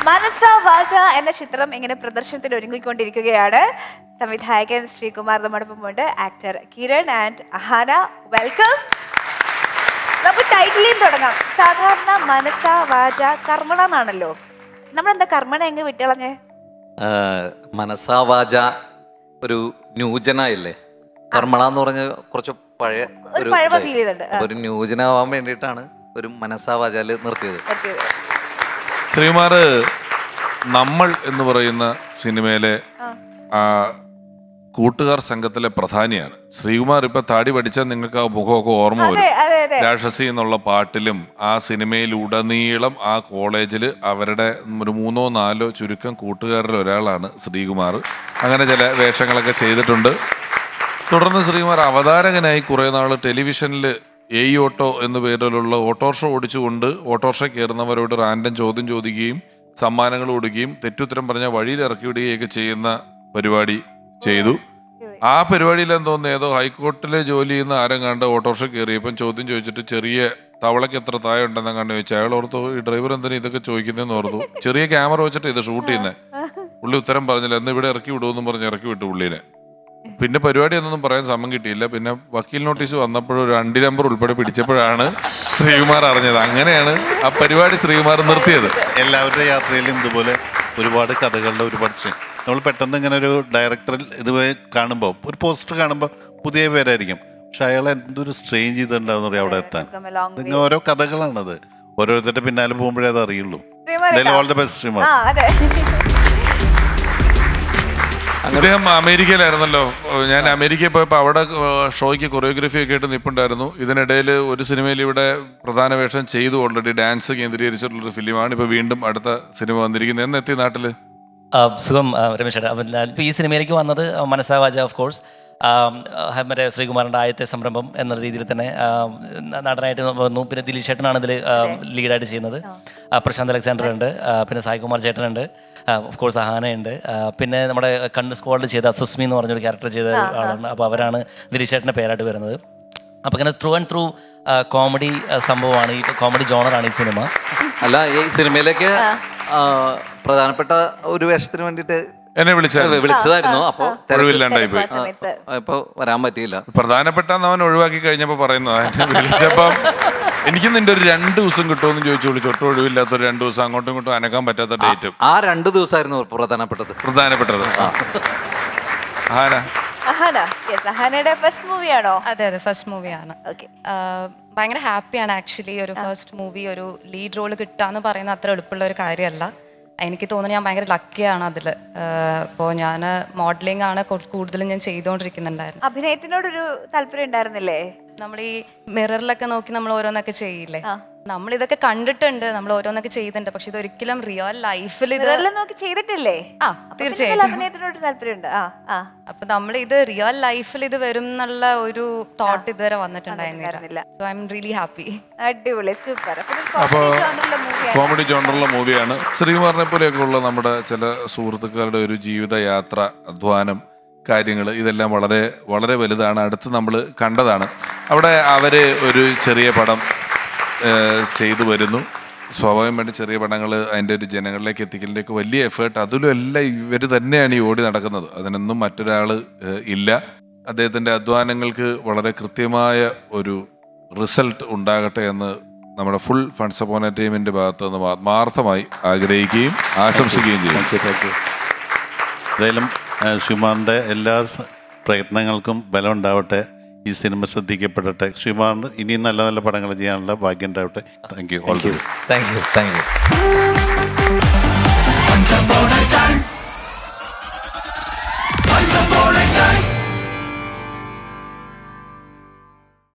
മനസ്സ വാച എന്ന ചിത്രം ഇങ്ങനെ പ്രദർശനത്തിന് ഒരുങ്ങിക്കൊണ്ടിരിക്കുകയാണ് സംവിധായകൻ ശ്രീകുമാർ നമ്മോടൊപ്പമുണ്ട് actor Kiran and Ahaana welcome നമുക്ക് ടൈറ്റിലിൽ തുടങ്ങാം സാധാരണ മനസ്സ വാച കർമ്മണ എന്നാണല്ലോ നമ്മളെന്താ കർമ്മണ എങ്ങ് വിട്ടളഞ്ഞേ മനസാവാച ഒരു ന്യൂജനായില്ലേ കർമ്മണ എന്ന് പറഞ്ഞ കുറച്ച് പഴയ ഒരു പഴമ ഇതായി. feel ചെയ്യുന്നുണ്ട്. ആ. അപ്പൊ ഒരു ന്യൂജനാവാൻ വേണ്ടിയിട്ടാണ് ഒരു മനസാവാചാല് നിർത്തിയത് നിർത്തിയത്. ശ്രീകുമാർ നമ്മൾ എന്ന് പറയുന്ന സിനിമയിലെ ആ കൂട്ടുകാർ സംഘത്തിലെ പ്രധാനിയാണ് ശ്രീകുമാർ ഇപ്പൊ താടി പഠിച്ചാൽ നിങ്ങൾക്ക് ആ മുഖമൊക്കെ ഓർമ്മ അതെ വരും അതെ അതെ രാക്ഷസി എന്നുള്ള പാട്ടിലും ആ സിനിമയിലുടനീളം ആ കോളേജിൽ അവരുടെ ഒരു മൂന്നോ നാലോ ചുരുക്കം കൂട്ടുകാരിൽ ഒരാളാണ് ശ്രീകുമാർ അങ്ങനെ ചില വേഷങ്ങളൊക്കെ ചെയ്തിട്ടുണ്ട് തുടർന്ന് ശ്രീകുമാർ അവതാരകനായി കുറേ നാൾ ടെലിവിഷനിൽ എ ഓട്ടോ എന്ന പേരിലുള്ള ഓട്ടോറിക്ഷ ഓടിച്ചുകൊണ്ട് ഓട്ടോറിക്ഷ കയറുന്നവരോട് റാൻഡം ചോദ്യം ചോദിക്കുകയും സമ്മാനങ്ങൾ കൊടുക്കുകയും തെറ്റുത്തരം പറഞ്ഞ വഴിയിൽ ഇറക്കി വിടുകയൊക്കെ ചെയ്യുന്ന പരിപാടി ചെയ്തു ആ പരിപാടിയിൽ എന്തോന്ന് ഏതോ ഹൈക്കോർട്ടിലെ ജോലി ചെയ്യുന്ന ആരും കണ്ട് ഓട്ടോറിക്ഷ കയറിയപ്പം ചോദ്യം ചോദിച്ചിട്ട് ചെറിയ തവളയ്ക്ക് എത്ര താഴെ ഉണ്ടെന്ന് കണ്ടു ചോദിച്ചു അയാൾ ഓർത്തു ഈ ഡ്രൈവർ എന്തിനാ ഇതൊക്കെ ചോദിക്കുന്നതെന്ന് ഓർത്തു ചെറിയ ക്യാമറ വെച്ചിട്ട് ഇത് ഷൂട്ട് ചെയ്യുന്നത് പുള്ളി ഉത്തരം പറഞ്ഞില്ല എന്ന് ഇവിടെ ഇറക്കി വിടുമെന്നും പറഞ്ഞ് ഇറക്കി വിട്ടു പുള്ളിനെ പിന്നെ പരിപാടി എന്നൊന്നും പറയാൻ സമയം കിട്ടിയില്ല പിന്നെ വക്കീൽ നോട്ടീസ് വന്നപ്പോഴും ഒരു അണ്ടി നമ്പർ ഉൾപ്പെടെ പിടിച്ചപ്പോഴാണ് ശ്രീകുമാർ അറിഞ്ഞത് അങ്ങനെയാണ് ആ പരിപാടി ശ്രീകുമാർ നിർത്തിയത് എല്ലാവരുടെ യാത്രയിലും ഇതുപോലെ ഒരുപാട് കഥകളുടെ ഒരുപാട് സ്ട്രീം നമ്മൾ പെട്ടെന്ന് ഇങ്ങനെ ഒരു ഡയറക്ടറിൽ ഇതുപോലെ കാണുമ്പോൾ ഒരു പോസ്റ്റർ കാണുമ്പോൾ പുതിയ പേരായിരിക്കും പക്ഷെ അയാൾ എന്തൊരു സ്ട്രെയിൻ ചെയ്തിട്ടുണ്ടാവും അറിയാം അവിടെ എത്താൻ Come a long way. ഇങ്ങനെ ഓരോ കഥകളാണത് ഓരോരുത്തരുടെ പിന്നാലെ പോകുമ്പോഴേ അത് അറിയുള്ളൂ ശ്രീകുമാർ എന്തായാലും ഇതാ. ഓൾ ദ ബെസ്റ്റ് ശ്രീമാർ ആ അതെ അദ്ദേഹം അമേരിക്കയിലായിരുന്നല്ലോ ഞാൻ അമേരിക്കയിൽ പോയപ്പോൾ അവിടെ ഏഹ്, ഷോയ്ക്ക് കൊറിയോഗ്രഫി ഒക്കെ ആയിട്ട് നിൽപ്പുണ്ടായിരുന്നു ഇതിനിടയിൽ ഒരു സിനിമയിൽ ഇവിടെ പ്രധാന വേഷം ചെയ്തു ഓൾറെഡി ഡാൻസ് കേന്ദ്രീകരിച്ചിട്ടുള്ളൊരു ഫിലിമാണ് ഇപ്പോൾ വീണ്ടും അടുത്ത സിനിമ വന്നിരിക്കുന്നത് എന്ന് എത്തി നാട്ടില് ആ, സുഖം ആ, രമേശ് ചേട്ടാ അപ്പം ഞാൻ ഇപ്പോൾ ഈ സിനിമയിലേക്ക് വന്നത് മനസ്സാവാജ ഓഫ് കോഴ്സ് മറ്റേ ശ്രീകുമാറിൻ്റെ ആദ്യത്തെ സംരംഭം എന്ന രീതിയിൽ തന്നെ ആ, നടനായിട്ട് വന്നു പിന്നെ ദിലീഷ് ചേട്ടനാണ് ഇതിൽ ലീഡായിട്ട് ചെയ്യുന്നത് ആ, പ്രശാന്ത് അലക്സാണ്ടർ ഉണ്ട് ആ, പിന്നെ സായികുമാർ ചേട്ടനുണ്ട് ഓഫ് കോഴ്സ് അഹാനയുണ്ട് ആ, പിന്നെ നമ്മുടെ കണ്ണ് സ്ക്വാഡിൽ ചെയ്ത സുസ്മി എന്ന് പറഞ്ഞൊരു ക്യാരക്ടർ ചെയ്ത ആളാണ് അപ്പോൾ അവരാണ് ദിലീഷ് ചേട്ടൻ്റെ പേരായിട്ട് വരുന്നത് അപ്പോൾ ഇങ്ങനെ ത്രൂ ആൻഡ് ത്രൂ കോമഡി സംഭവമാണ് ഈ കോമഡി ജോണറാണ് ഈ സിനിമ അല്ല ഈ സിനിമയിലേക്ക് ആ, പ്രധാനപ്പെട്ട ഒരു വേഷത്തിന് വേണ്ടിയിട്ട് എന്നെ വിളിച്ചാൽ വിളിച്ചതായിരുന്നു അപ്പൊ ഒഴിവില്ലാണ്ടായി പോയി ആ സമയത്ത് ഇപ്പൊ വരാൻ പറ്റിയില്ല പ്രധാനപ്പെട്ട അവൻ ഒഴിവാക്കി കഴിഞ്ഞപ്പോൾ പറയുന്നതാ എന്നെ വിളിച്ചപ്പം എനിക്ക് നിന്റെ ഒരു രണ്ട് ദിവസം കിട്ടുമെന്ന് ചോദിച്ചു വിളിച്ചു ഒട്ടും ഒഴിവില്ലാത്ത ഒരു രണ്ട് ദിവസം അങ്ങോട്ടും ഇങ്ങോട്ടും അനക്കാൻ പറ്റാത്ത ഡേറ്റും ആ രണ്ടു ദിവസമായിരുന്നു പ്രധാനപ്പെട്ടത് പ്രധാനപ്പെട്ടത് ആന അഹാന യെസ് അഹാനയുടെ ഫസ്റ്റ് മൂവിയാണോ അതെ അതെ ഫസ്റ്റ് മൂവിയാണ് ഓക്കെ ഭയങ്കര ഹാപ്പിയാണ് ആക്ച്വലി ഒരു ഫസ്റ്റ് മൂവി ഒരു ലീഡ് റോൾ കിട്ടാന്ന് പറയുന്ന അത്ര എളുപ്പമുള്ള ഒരു കാര്യമല്ല എനിക്ക് തോന്നുന്നു ഞാൻ ഭയങ്കര ലക്കിയാണ് അതിൽ ഇപ്പോൾ ഞാൻ മോഡലിംഗ് ആണ് കൊ- കൂടുതലും ഞാൻ ചെയ്തുകൊണ്ടിരിക്കുന്നുണ്ടായിരുന്നു അഭിനയത്തിനോടൊരു താല്പര്യം ഉണ്ടായിരുന്നില്ലേ നമ്മൾ ഈ മിററിലൊക്കെ നോക്കി നമ്മൾ ഓരോന്നൊക്കെ ചെയ്യില്ലേ നമ്മൾ ഇതൊക്കെ കണ്ടിട്ടുണ്ട് നമ്മൾ ഓരോന്നൊക്കെ ചെയ്തിട്ടുണ്ട് പക്ഷെ ഇതൊരിക്കലും റിയൽ ലൈഫിൽ ഇത് വിരലിൽ നോക്കി ചെയ്തിട്ടില്ലേ ആ അപ്പൊ പിന്നെ തീർച്ചയായിട്ടും അഭിനയത്തിനോട് താല്പര്യമുണ്ട് ആ ആ അപ്പൊ നമ്മൾ ഇത് റിയൽ ലൈഫിൽ ഇത് വരും എന്നുള്ള ഒരു തോട്ട് ഇതുവരെ വന്നിട്ടുണ്ടായിരുന്നില്ല വന്നിട്ടുണ്ടായിരുന്നില്ല. So I am really happy അടിപൊളി സൂപ്പർ അപ്പോൾ മൂവിയാണ് കോമഡി ജോണറുള്ള മൂവിയാണ് ശ്രീകുമാറിനെ പോലെയൊക്കെ ഉള്ള നമ്മുടെ ചില സുഹൃത്തുക്കളുടെ ഒരു ജീവിതയാത്ര അധ്വാനം കാര്യങ്ങൾ ഇതെല്ലാം വളരെ വളരെ വലുതാണ് അടുത്ത് നമ്മൾ കണ്ടതാണ് അവിടെ അവർ ഒരു ചെറിയ പടം ഏഹ്, ചെയ്തു വരുന്നു സ്വാഭാവികം വേണ്ടി ചെറിയ പടങ്ങൾ അതിൻ്റെ ഒരു ജനങ്ങളിലേക്ക് എത്തിക്കലിലേക്ക് വലിയ എഫേർട്ട് അതിലും എല്ലാം ഇവർ തന്നെയാണ് ഈ ഓടി നടക്കുന്നത് അതിനൊന്നും മറ്റൊരാൾ ഇല്ല അദ്ദേഹത്തിൻ്റെ അധ്വാനങ്ങൾക്ക് വളരെ കൃത്യമായ ഒരു റിസൾട്ട് ഉണ്ടാകട്ടെ എന്ന് നമ്മുടെ ഫുൾ ഫണ്ട്സ് അപ്പോൺ ടീമിന്റെ ഭാഗത്ത് നിന്ന് ആത്മാർത്ഥമായി ആഗ്രഹിക്കുകയും ആശംസിക്കുകയും ചെയ്യും എന്തായാലും ശ്രീമാറിൻ്റെ എല്ലാ സ- പ്രയത്നങ്ങൾക്കും ബലം ഉണ്ടാവട്ടെ ഈ സിനിമ ശ്രദ്ധിക്കപ്പെടട്ടെ ശ്രീമാറിന് ഇനിയും നല്ല നല്ല പടങ്ങൾ ചെയ്യാനുള്ള ഭാഗ്യം ഉണ്ടാവട്ടെ thank you all the best thank you thank U